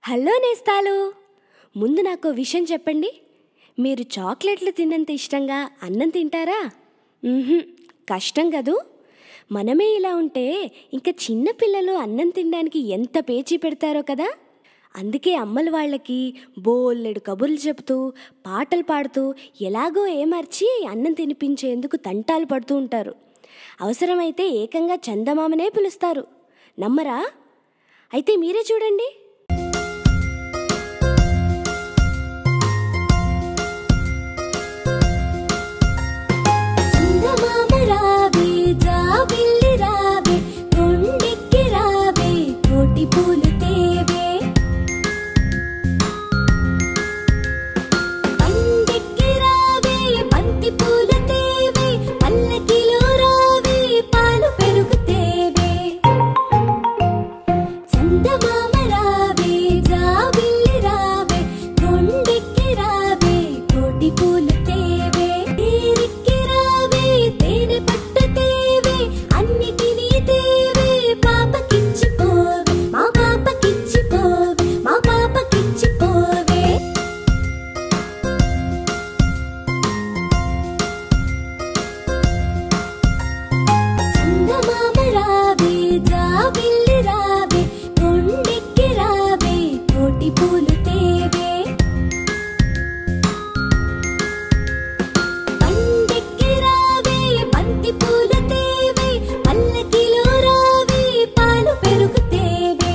hello నేస్తాలు ముందు నాకు విషయం చెప్పండి మీరు చాక్లెట్లు తిన్నంత ఇష్టంగా అన్నం తింటారా మ్మ్హ్మ్, కష్టం కదూ మనమే ఇలా ఉంటే ఇంకా చిన్న పిల్లలు అన్నం తినడానికి ఎంత పేచీ పెడతారో కదా అందుకే అమ్మలు వాళ్ళకి బోల్లెడు కబుర్లు చెబుతూ పాటలు పాడుతూ ఎలాగో ఏమర్చి అన్నం తినిపించేందుకు తంటాలు పడుతూ ఉంటారు అవసరమైతే ఏకంగా చందమామనే పిలుస్తారు నమ్మరా అయితే మీరే చూడండి చందమామ రావే జాబిల్లి రావే కొండెక్కి రావే కోటి పూలు తేవే పండెక్కి రావే బంతి పూలు తేవే పల్లకిలో రావే పాలు పెరుగు తేవే చందమామ రావే జాబిల్లి రావే కొండెక్కి రావే కోటి పూలు తేవే తేరెక్కి రావే తేనె పట్టు తేవే అన్నిటినీ తేవే పాపకిచ్చి పోవే మా పాపకిచ్చి పోవే మా పాపకిచ్చి పోవే చందమామ రావే జాబిల్లి రావే కొండెక్కి రావే కోటి పూలు తేవే పండెక్కి రావే బంతి పూలు తేవే పల్లకిలో రావే పాలు పెరుగు తేవే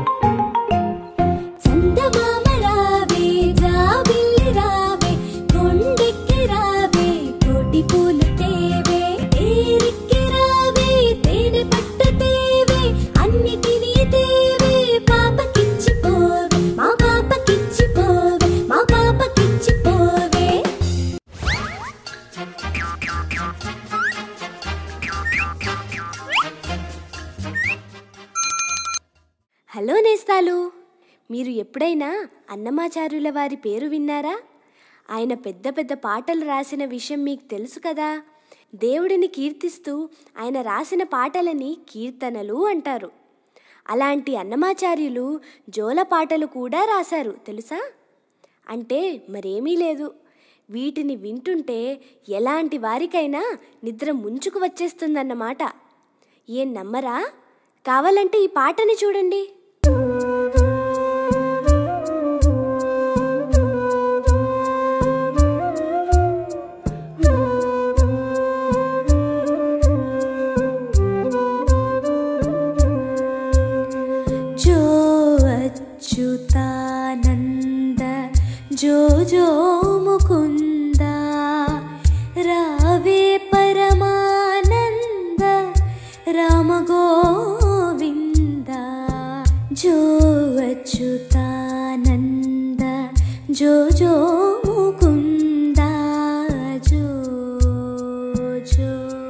చందమామ రావే జాబిల్లి రావే కొండెక్కి రావే కోటి పూలు తేవే తేరెక్కి రావే తేనె పట్టు తేవే అన్నిటినీ తేవే పాపకిచ్చి పోవే మా పాపకిచ్చి పోవే మా పాపకిచ్చి పోవే హలో నేస్తాలు మీరు ఎప్పుడైనా అన్నమాచార్యుల వారి పేరు విన్నారా ఆయన పెద్ద పెద్ద పాటలు రాసిన విషయం మీకు తెలుసు కదా దేవుడిని కీర్తిస్తూ ఆయన రాసిన పాటలని కీర్తనలు అంటారు అలాంటి అన్నమాచార్యులు జోల పాటలు కూడా రాశారు తెలుసా అంటే మరేమీ లేదు వీటిని వింటుంటే ఎలాంటి వారికైనా నిద్ర ముంచుకు వచ్చేస్తుందన్నమాట ఏం నమ్మరా కావాలంటే ఈ పాటని చూడండి जो अच्युतानन्द जो जो मुकुन्द रावे परमानन्द राम गोविन्द जो अच्युतानन्द जो जो मुकुन्द जो जो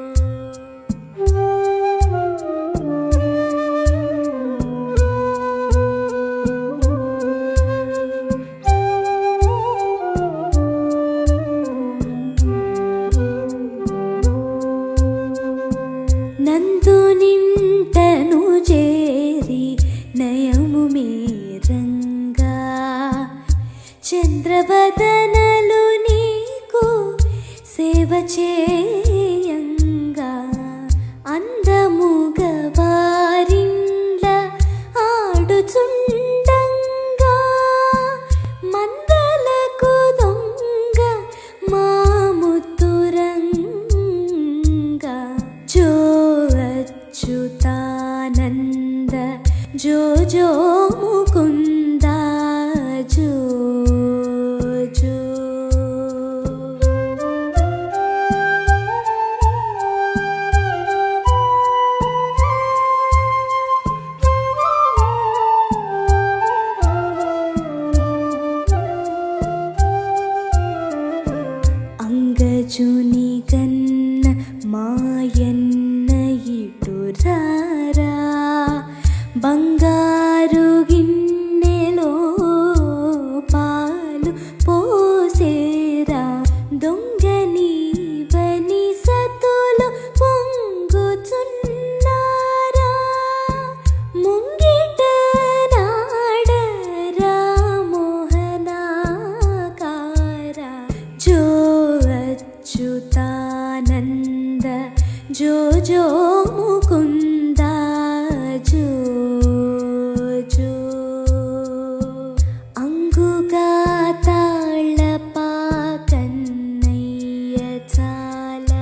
నందు నింటను చేరి నయము మీరంగా చంద్రవదనలు నీకు సేవ చేయంగా అందముగ వారిండ్ల ఆడుచుండంగా మందలకు దొంగ మాముతురంగా జో అచ్యుతానంద జో జో ముకుంద జో జో అంగజుని గన్న మాయన్న ఇటురారా బంగారు గిన్నెలో పాలు పోసేరా దొంగని బని సతులు పొంగుచున్నారా ముంగిట నాడరా అచ్యుతానంద జో జో ముకుంద జో జో అంగుగా తాళపా కన్నయ్య చాల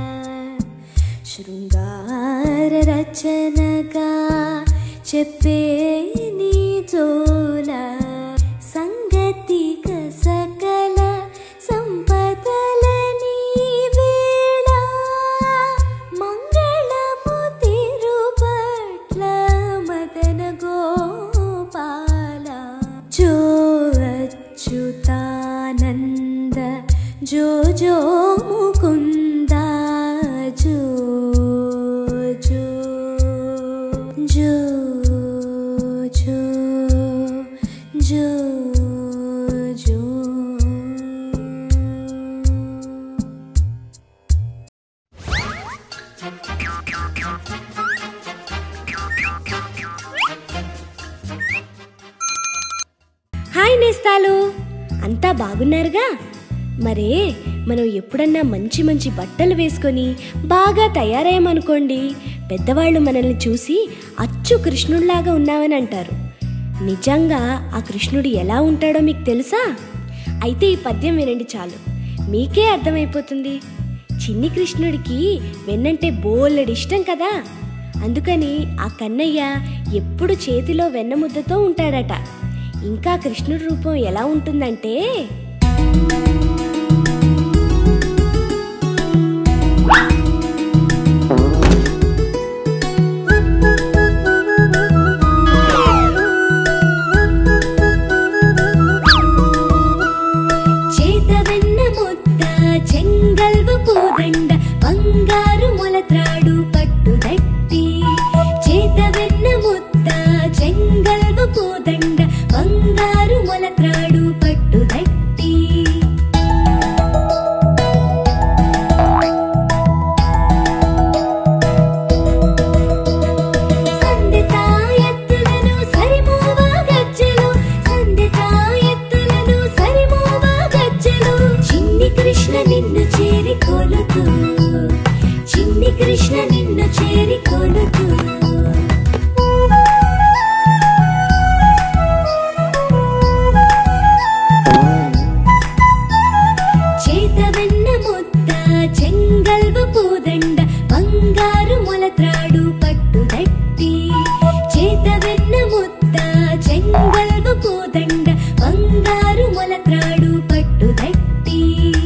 శృంగార రచనగా చెప్పే నీ జోల సంగతిక సకల సంపదల నీ వేళ మంగళము తిరుపట్ల మదన గోపాల జో అచ్యుతానంద జో జో ముకుంద జో జో జో జో జో జో హాయ్ నేస్తాలు అంతా బాగున్నారుగా మరే మనం ఎప్పుడన్నా మంచి మంచి బట్టలు వేసుకొని బాగా తయారయ్యామనుకోండి పెద్దవాళ్ళు మనల్ని చూసి అచ్చు కృష్ణుడిలాగా ఉన్నామని అంటారు నిజంగా ఆ కృష్ణుడు ఎలా ఉంటాడో మీకు తెలుసా అయితే ఈ పద్యం వినండి చాలు మీకే అర్థమైపోతుంది చిన్ని కృష్ణుడికి వెన్నంటే బోలెడు ఇష్టం కదా అందుకని ఆ కన్నయ్య ఎప్పుడు చేతిలో వెన్నముద్దతో ఉంటాడట ఇంకా కృష్ణుడి రూపం ఎలా ఉంటుందంటే చేత వెన్న ముద్ద చెంగల్వ పూదండ బంగారు మొలత్రాడు పట్టుదట్టి చేత వెన్న ముద్ద చెంగల్వ పూదండ బంగారు మొలత్రాడు పట్టుదట్టి సందితాయత్తులను సరిమూవా గజ్జలు సందితాయత్తులను సరిమూవా గజ్జలు చిన్ని కృష్ణ నిన్ను చేరి కొలుతూ చిన్ని కృష్ణ నిన్ను చేరి కొలుతూ చేత వెన్న ముద్ద చెంగల్వ పూదండ బంగారు మొలత్రాడు పట్టుదట్టి చేత వెన్న ముద్ద చెంగల్వ పూదండ బంగారు మొలత్రాడు పట్టుదట్టి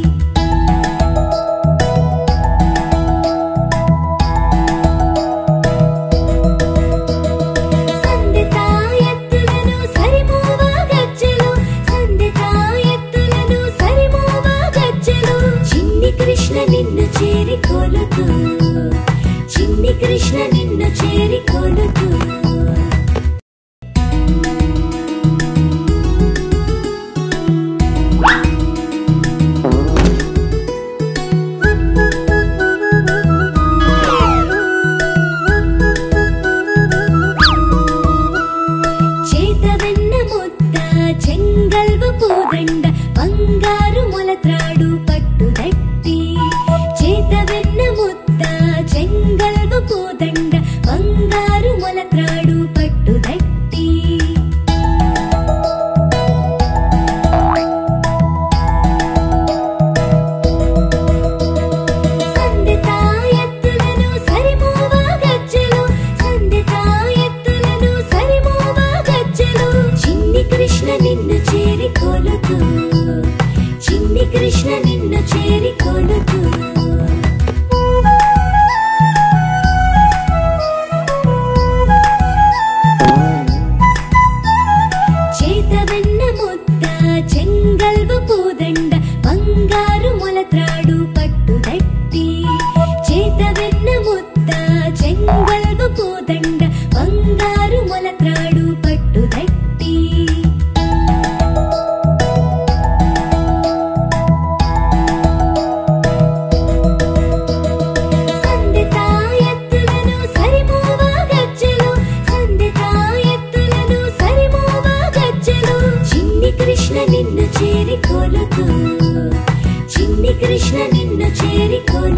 సందితాయత్తులను సరిమూవా గజ్జలు సందితాయత్తులను సరిమూవా గజ్జలు చిన్ని కృష్ణ నిన్ను చేరి కొలుతూ చిన్ని కృష్ణ నిన్ను చేరి కొలుతూ చేత వెన్న ముద్ద చెంగల్వ పూదండ బంగారు మొలత్రాడు పట్టుదట్టి చేత వెన్న ముద్ద చెంగల్వ పూదండ బంగారు మొలత్రాడు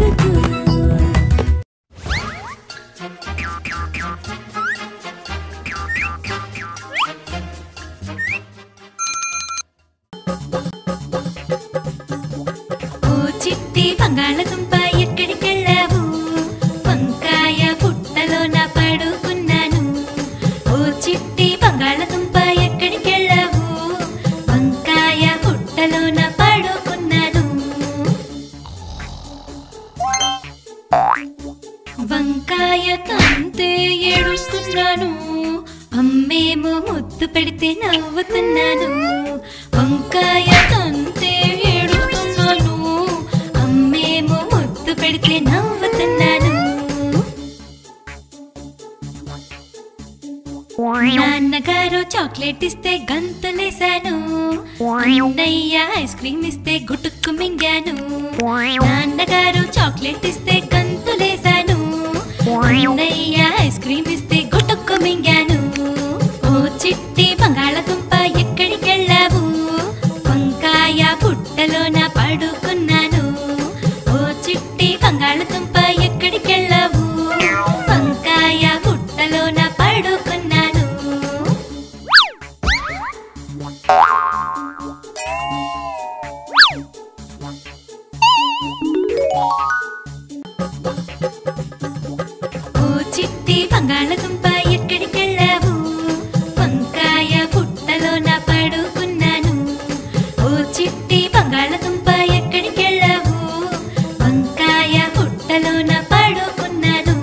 కొలుకు ఓ చిట్టి బంగాళదుంప ఎక్కడికెళ్ళావు వంకాయ పుట్టలోన పడుకున్నాను ఓ చిట్టి బంగాళదుంప ఎక్కడికెళ్ళావు వంకాయ పుట్టలోన పడుకున్నాను వంకాయ తంతే ఏడుస్తున్నాను అమ్మేమో ముద్దు పెడితే నవ్వుతున్నాను వంకాయ తంతే ఏడుస్తున్నాను అమ్మేమో ముద్దు పెడితే నవ్వుతున్నాను నాన్నగారు చాక్లెట్ ఇస్తే గంతులేశాను అన్నయ్య ఐస్ క్రీమ్ ఇస్తే గుటుక్కు మింగాను నాన్నగారు చాక్లెట్ ఇస్తే గంతులేశాను అన్నయ్య ఐస్ క్రీమ్ ఇస్తే గుటుక్కు మింగాను ఓ చిట్టి బంగాళదుంప ఎక్కడికెళ్ళావు వంకాయ పుట్టలోన పడుకున్నాను ఓ చిట్టి బంగాళదుంప ఎక్కడికెళ్ళావు వంకాయ పుట్టలోన పడుకున్నాను ఓ చిట్టి బంగాళదుంప ఎక్కడికెళ్ళావు వంకాయ పుట్టలోన పడుకున్నాను ఓ చిట్టి బంగాళదుంప ఎక్కడికెళ్ళావు వంకాయ పుట్టలోన పడుకున్నాను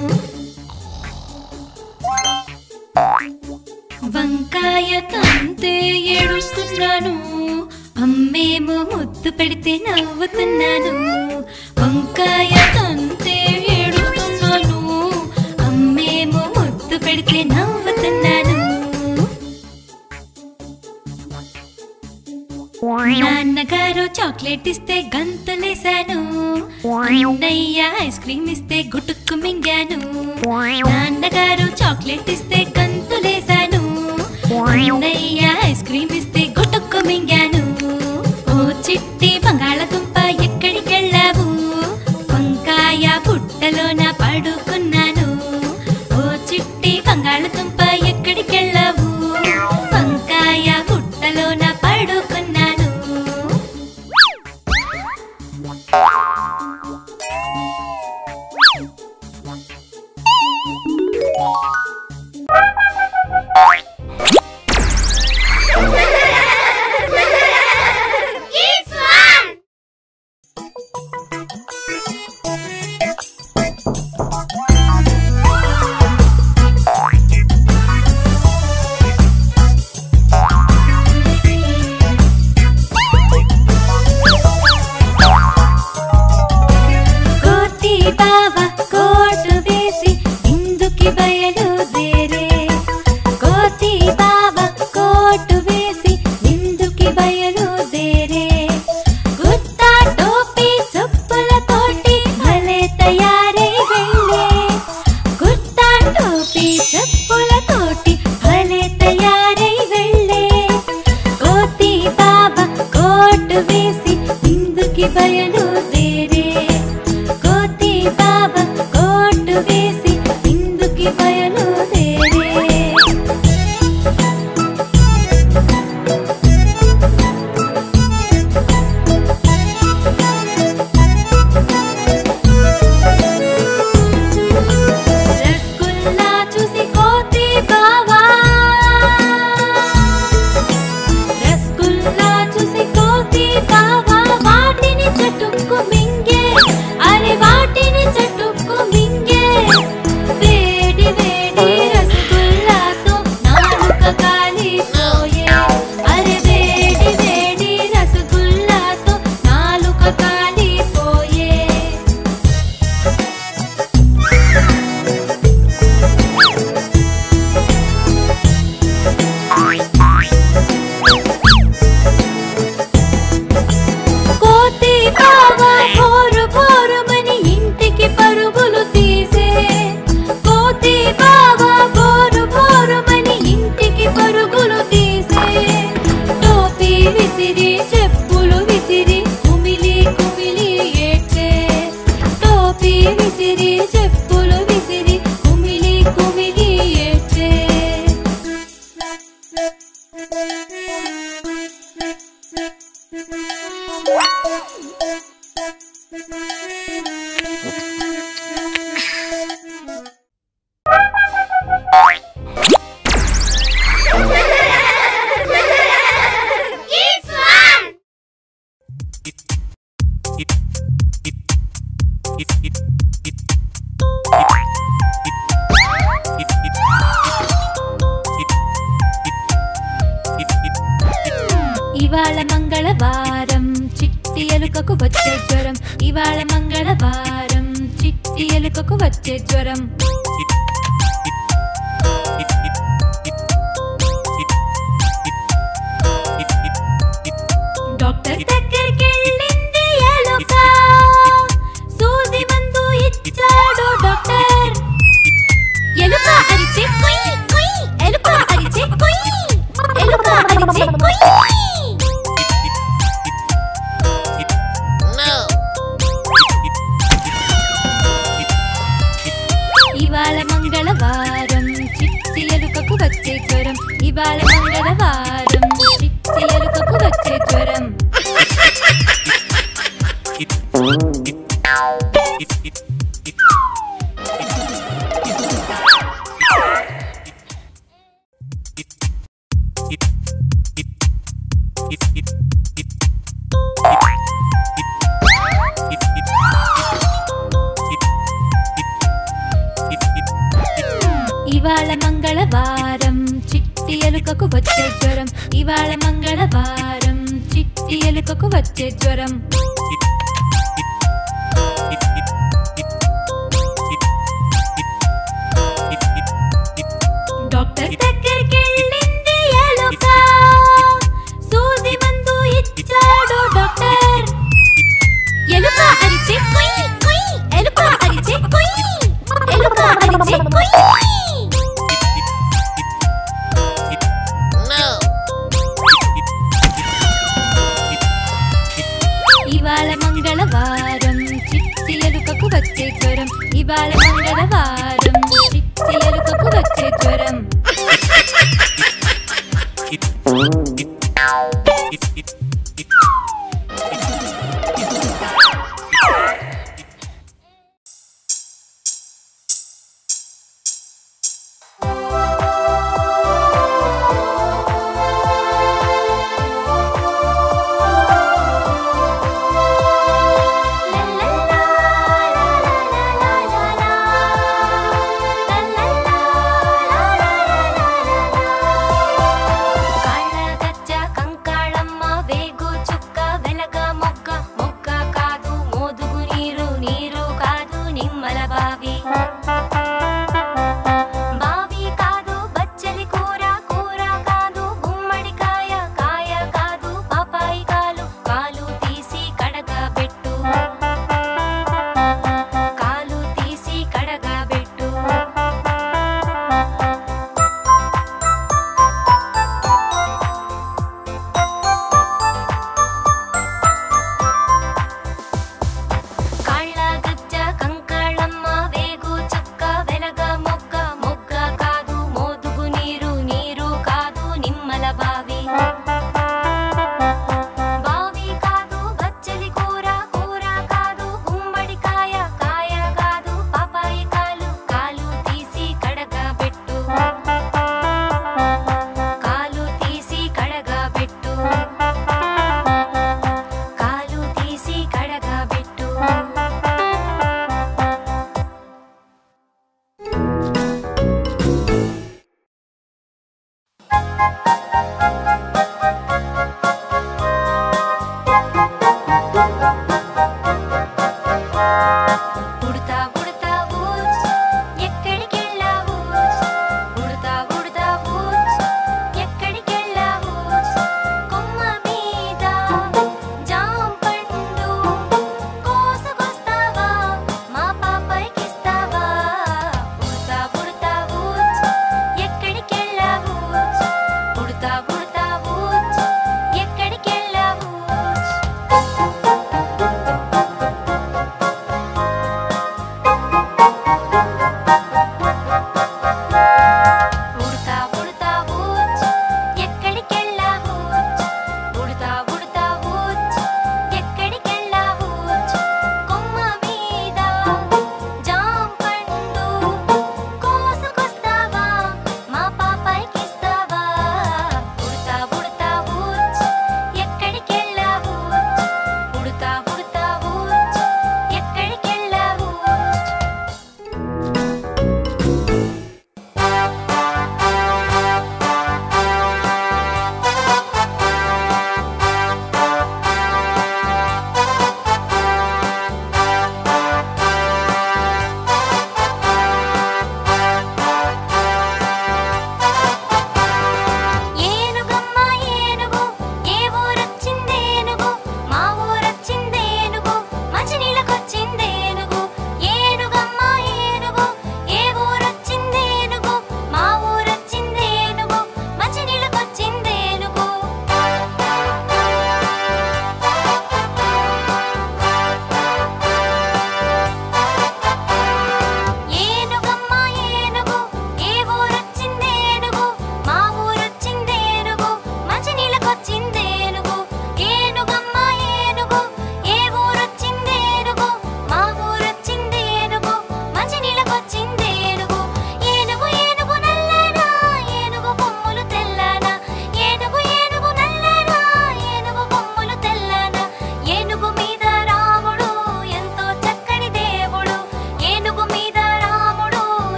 వంకాయ తంతే ఏడుస్తున్నాను అమ్మేమో ముద్దు పెడితే నవ్వుతున్నాను వంకాయ తంతే ఏడుస్తున్నాను అమ్మేమో ముద్దు పెడితే నవ్వుతున్నాను నాన్నగారు చాక్లెట్ ఇస్తే గంతులేశాను అన్నయ్య ఐస్ క్రీమ్ ఇస్తే గుటుక్కు మింగాను నాన్నగారు చాక్లెట్ ఇస్తే గంతులేశాను అన్నయ్య ఐస్ క్రీమ్ ఇస్తే గుటుక్కు మింగాను ఓ చిట్టి బంగాళదుంప ఎక్కడికెళ్ళావు వంకాయ పుట్టలోన పడుకున్నాను ఓ చిట్టి బంగాళదుంప ఎక్కడికెళ్ళావు వంకాయ పుట్టలోన పడుకున్నాను ఇవాళ మంగళవారం చిట్టి ఎలుకకు వచ్చే జ్వరం ఇవాళ మంగళవారం చిట్టి ఎలుకకు వచ్చే జ్వరం డాక్టర్ దగ్గరికి వెళ్ళింది ఎలుక సూది మందు ఇచ్చాడు డాక్టర్ ఎలుక అరిచే కుయ్ కుయ్ ఎలుక అరిచే కుయ్ ఎలుక అరిచే కుయ్ ఇవాళ మంగళవారం చిట్టి ఎలుకకు వచ్చే జ్వరం ఇవాళ మంగళవారం చిట్టి ఎలుకకు వచ్చే జ్వరం ఇవాళ మంగళవారం చిట్టి ఎలుకకు వచ్చే జ్వరం ఇవాళ మంగళవారం చిట్టి ఎలుకకు వచ్చే జ్వరం డాక్టర్ దగ్గరికి వెళ్ళింది ఎలుక సూది మందు ఇచ్చాడు డాక్టర్ ఎలుక అరిచే కుయ్ కుయ్ ఎలుక అరిచే కుయ్ ఎలుక అరిచే కుయ్ ఇవాళ మంగళవారం చిట్టి ఎలుకకు వచ్చే జ్వరం ఇవాళ మంగళవారం చిట్టి ఎలుకకు వచ్చే జ్వరం La la la la la la la la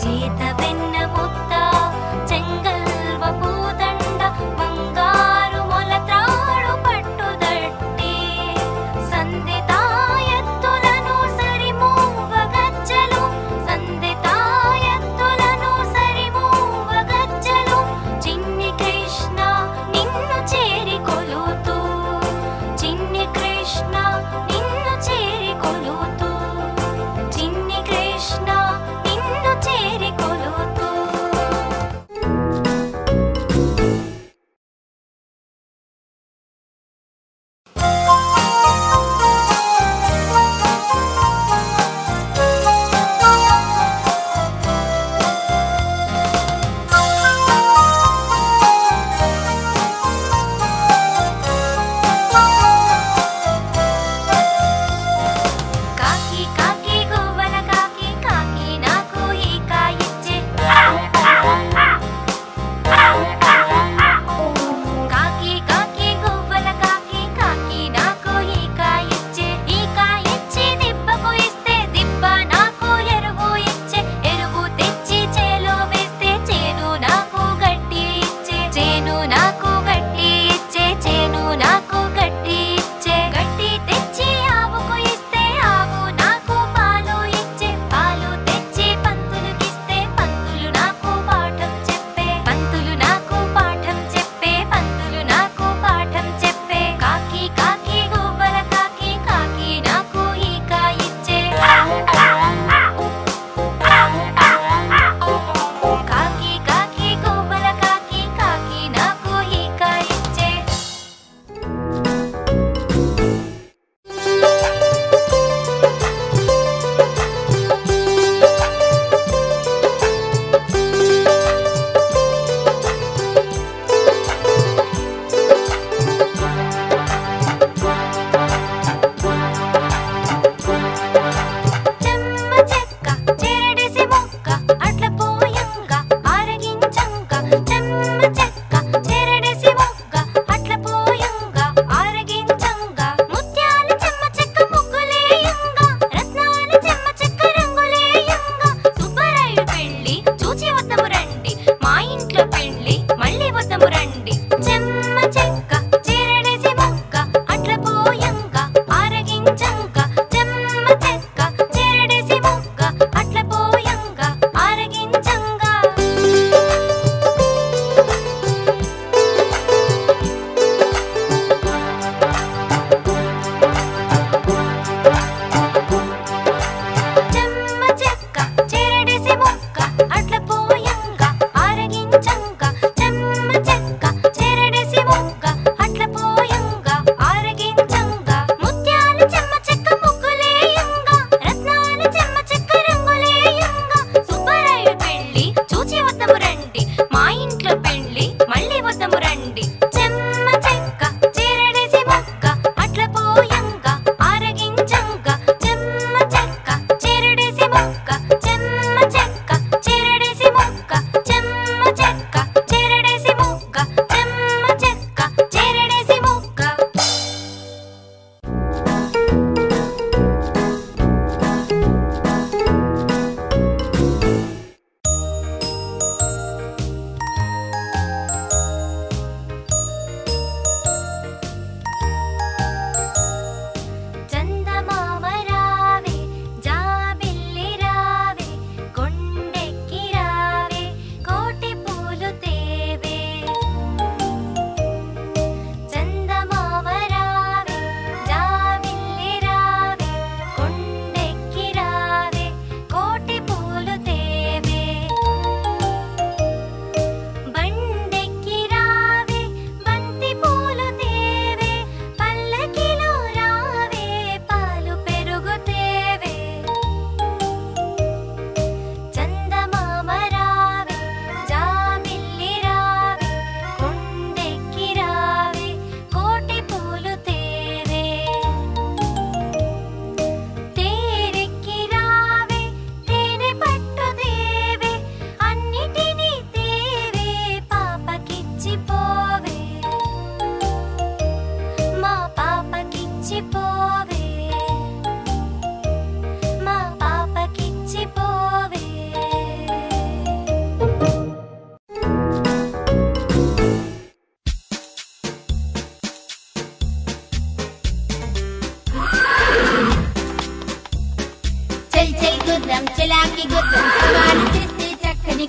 Sita వెన్న ముద్ద చెంగల్వ పూదండ బంగారు మొలత్రాడు పట్టుదట్టి సందితాయత్తులను సరిమూవ గజ్జలు సందితాయత్తులను సరిమూవ గజ్జలు చిన్ని కృష్ణ నిన్ను చేరి కొలుతూ చిన్ని కృష్ణ నిన్ను చేరి కొలుతూ చిన్ని కృష్ణ నిన్ను చేరి కొలుతూ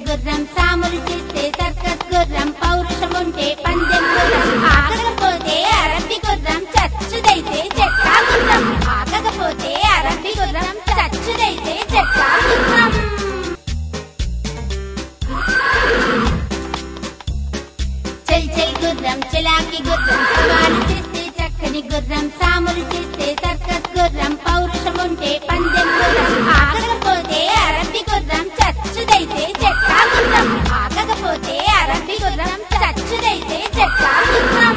గుర్రం సాములు చేస్తే సర్కస్ గుర్రం పౌరుషం ఉంటే పందెం గుర్రం ఆగకపోతే అరబ్బి గుర్రం చచ్చుదైతే చెట్టా గుర్రం ఆగకపోతే అరబ్బి గుర్రం చచ్చుదైతే చెట్టా గుర్రం చెల్ చెల్ గుర్రం చెలాకి గుర్రం సవాలు చేస్తే చక్కని గుర్రం సాములు చేస్తే సర్కస్ గుర్రం పౌరుషం ఉంటే పందెం గుర్రం ఆగకపోతే అరబ్బి గుర్రం చచ్చుదైతే చెట్టా గుర్రం ఆగకపోతే అరబ్బి గుర్రం చచ్చుదైతే చెట్టా గుర్రం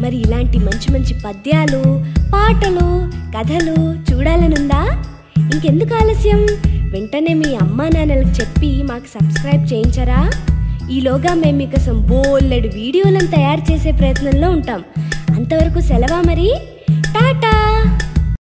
మరి ఇలాంటి మంచి మంచి పద్యాలు పాటలు కథలు చూడాలనుందా ఇంకెందుకు ఆలస్యం వెంటనే మీ అమ్మా నాన్నలకు చెప్పి మాకు సబ్స్క్రైబ్ చేయించరా ఈలోగా మేము మీకోసం బోల్లెడు వీడియోలను తయారు చేసే ప్రయత్నంలో ఉంటాం అంతవరకు సెలవా మరి టాటా